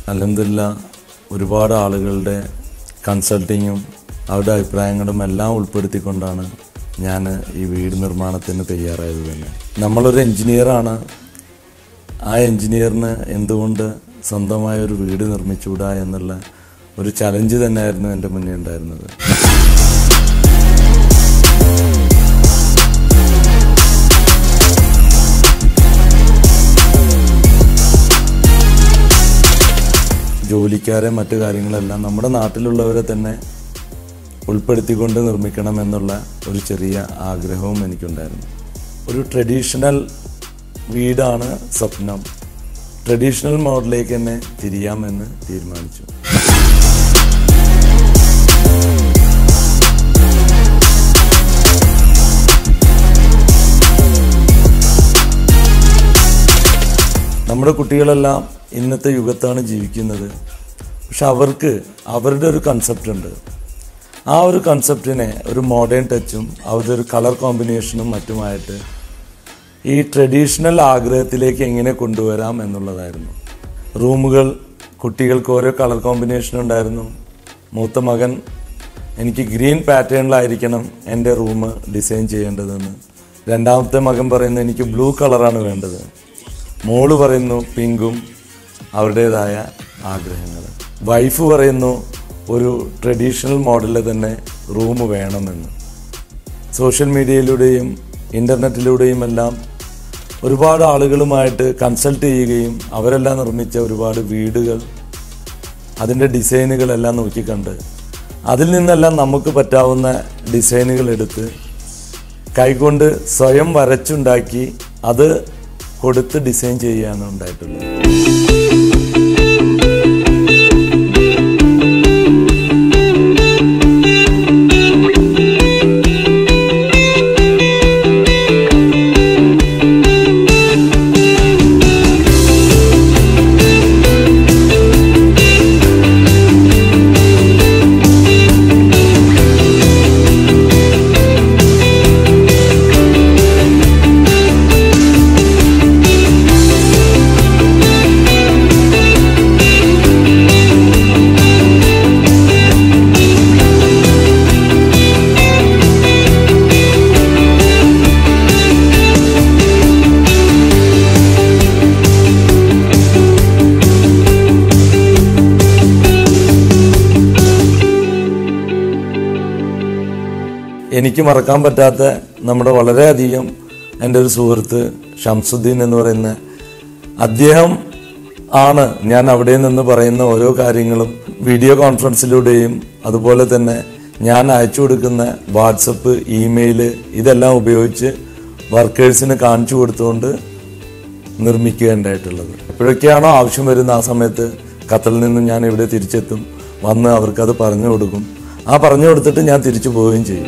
അലഹമില്ല ഒരുപാട് ആളുകളുടെ കൺസൾട്ടിങ്ങും അവരുടെ അഭിപ്രായങ്ങളും എല്ലാം ഉൾപ്പെടുത്തിക്കൊണ്ടാണ് ഞാൻ ഈ വീട് നിർമ്മാണത്തിന് തയ്യാറായത് തന്നെ നമ്മളൊരു എൻജിനീയറാണ് ആ എൻജിനീയറിന് എന്തുകൊണ്ട് സ്വന്തമായ ഒരു വീട് നിർമ്മിച്ചുകൂടാ എന്നുള്ള ഒരു ചലഞ്ച് തന്നെയായിരുന്നു എൻ്റെ മുന്നേ ഉണ്ടായിരുന്നത് ജോലിക്കാരെ മറ്റു കാര്യങ്ങളെല്ലാം നമ്മുടെ നാട്ടിലുള്ളവരെ തന്നെ ഉൾപ്പെടുത്തിക്കൊണ്ട് നിർമ്മിക്കണം എന്നുള്ള ഒരു ചെറിയ ആഗ്രഹവും എനിക്കുണ്ടായിരുന്നു ഒരു ട്രഡീഷണൽ വീടാണ് സ്വപ്നം ട്രഡീഷണൽ മോഡലിലേക്ക് തന്നെ തിരിയാമെന്ന് തീരുമാനിച്ചു നമ്മുടെ കുട്ടികളെല്ലാം ഇന്നത്തെ യുഗത്താണ് ജീവിക്കുന്നത് പക്ഷെ അവർക്ക് അവരുടെ ഒരു കൺസെപ്റ്റ് ഉണ്ട് ആ ഒരു കൺസെപ്റ്റിനെ ഒരു മോഡേൺ ടച്ചും അവരുടെ ഒരു കളർ കോമ്പിനേഷനും മറ്റുമായിട്ട് ഈ ട്രഡീഷണൽ ആഗ്രഹത്തിലേക്ക് എങ്ങനെ കൊണ്ടുവരാം എന്നുള്ളതായിരുന്നു റൂമുകൾ കുട്ടികൾക്ക് ഓരോ കളർ കോമ്പിനേഷൻ ഉണ്ടായിരുന്നു മൂത്ത മകൻ എനിക്ക് ഗ്രീൻ പാറ്റേണിലായിരിക്കണം എൻ്റെ റൂം ഡിസൈൻ ചെയ്യേണ്ടതെന്ന് രണ്ടാമത്തെ മകൻ പറയുന്നു എനിക്ക് ബ്ലൂ കളറാണ് വേണ്ടത് മോള് പറയുന്നു പിങ്കും അവരുടേതായ ആഗ്രഹങ്ങൾ വൈഫ് പറയുന്നു ഒരു ട്രഡീഷണൽ മോഡലിൽ തന്നെ റൂം വേണമെന്ന് സോഷ്യൽ മീഡിയയിലൂടെയും ഇൻ്റർനെറ്റിലൂടെയും എല്ലാം ഒരുപാട് ആളുകളുമായിട്ട് കൺസൾട്ട് ചെയ്യുകയും അവരെല്ലാം നിർമ്മിച്ച ഒരുപാട് വീടുകൾ അതിൻ്റെ ഡിസൈനുകളെല്ലാം നോക്കിക്കണ്ട് അതിൽ നിന്നെല്ലാം നമുക്ക് പറ്റാവുന്ന ഡിസൈനുകൾ എടുത്ത് കൈകൊണ്ട് സ്വയം വരച്ചുണ്ടാക്കി അത് കൊടുത്ത് ഡിസൈൻ ചെയ്യുകയാണ് ഉണ്ടായിട്ടുള്ളത് എനിക്ക് മറക്കാൻ പറ്റാത്ത നമ്മുടെ വളരെയധികം എൻ്റെ ഒരു സുഹൃത്ത് ഷംസുദ്ദീൻ എന്ന് പറയുന്ന അദ്ദേഹം ആണ് ഞാൻ അവിടെ നിന്ന് പറയുന്ന ഓരോ കാര്യങ്ങളും വീഡിയോ കോൺഫറൻസിലൂടെയും അതുപോലെ തന്നെ ഞാൻ അയച്ചു കൊടുക്കുന്ന വാട്സപ്പ് ഇമെയിൽ ഇതെല്ലാം ഉപയോഗിച്ച് വർക്കേഴ്സിന് കാണിച്ചു കൊടുത്തുകൊണ്ട് നിർമ്മിക്കുകയുണ്ടായിട്ടുള്ളത് എപ്പോഴൊക്കെയാണോ ആവശ്യം വരുന്ന ആ സമയത്ത് ഖത്തറിൽ നിന്ന് ഞാൻ ഇവിടെ തിരിച്ചെത്തും വന്ന് അവർക്കത് പറഞ്ഞു കൊടുക്കും ആ പറഞ്ഞു കൊടുത്തിട്ട് ഞാൻ തിരിച്ചു പോവുകയും ചെയ്യും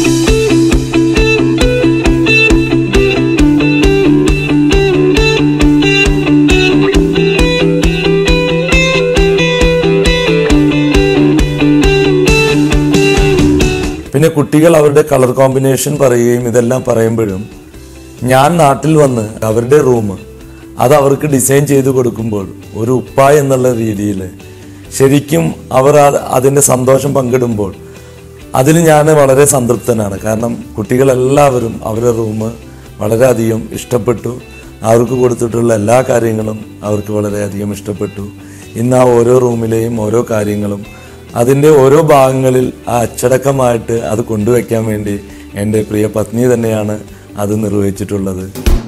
പിന്നെ കുട്ടികൾ അവരുടെ കളർ കോമ്പിനേഷൻ പറയുകയും ഇതെല്ലാം പറയുമ്പോഴും ഞാൻ നാട്ടിൽ വന്ന് അവരുടെ റൂം അത് അവർക്ക് ഡിസൈൻ ചെയ്ത് കൊടുക്കുമ്പോൾ ഒരു ഉപ്പ എന്നുള്ള രീതിയിൽ ശരിക്കും അവർ ആ- അതിൻ്റെ സന്തോഷം പങ്കിടുമ്പോൾ അതിൽ ഞാൻ വളരെ സംതൃപ്തനാണ് കാരണം കുട്ടികളെല്ലാവരും അവരുടെ റൂം വളരെയധികം ഇഷ്ടപ്പെട്ടു അവർക്ക് കൊടുത്തിട്ടുള്ള എല്ലാ കാര്യങ്ങളും അവർക്ക് വളരെയധികം ഇഷ്ടപ്പെട്ടു ഇന്ന് ആ ഓരോ റൂമിലെയും ഓരോ കാര്യങ്ങളും അതിൻ്റെ ഓരോ ഭാഗങ്ങളിൽ ആ അച്ചടക്കമായിട്ട് അത് കൊണ്ടുവയ്ക്കാൻ വേണ്ടി എൻ്റെ പ്രിയ പത്നി തന്നെയാണ് അത് നിർവഹിച്ചിട്ടുള്ളത്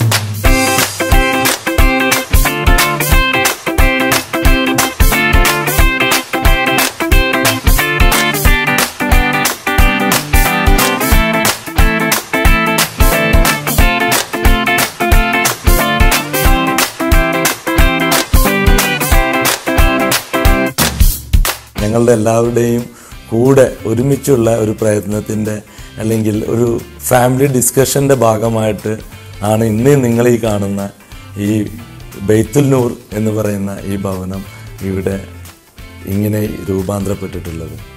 ഞങ്ങളുടെ എല്ലാവരുടെയും കൂടെ ഒരുമിച്ചുള്ള ഒരു പ്രയത്നത്തിൻ്റെ അല്ലെങ്കിൽ ഒരു ഫാമിലി ഡിസ്കഷൻ്റെ ഭാഗമായിട്ട് ആണ് ഇന്ന് നിങ്ങൾ ഈ കാണുന്ന ഈ ബെയ്ത്തുൽ നൂർ എന്ന് പറയുന്ന ഈ ഭവനം ഇവിടെ ഇങ്ങനെ രൂപാന്തരപ്പെട്ടിട്ടുള്ളത്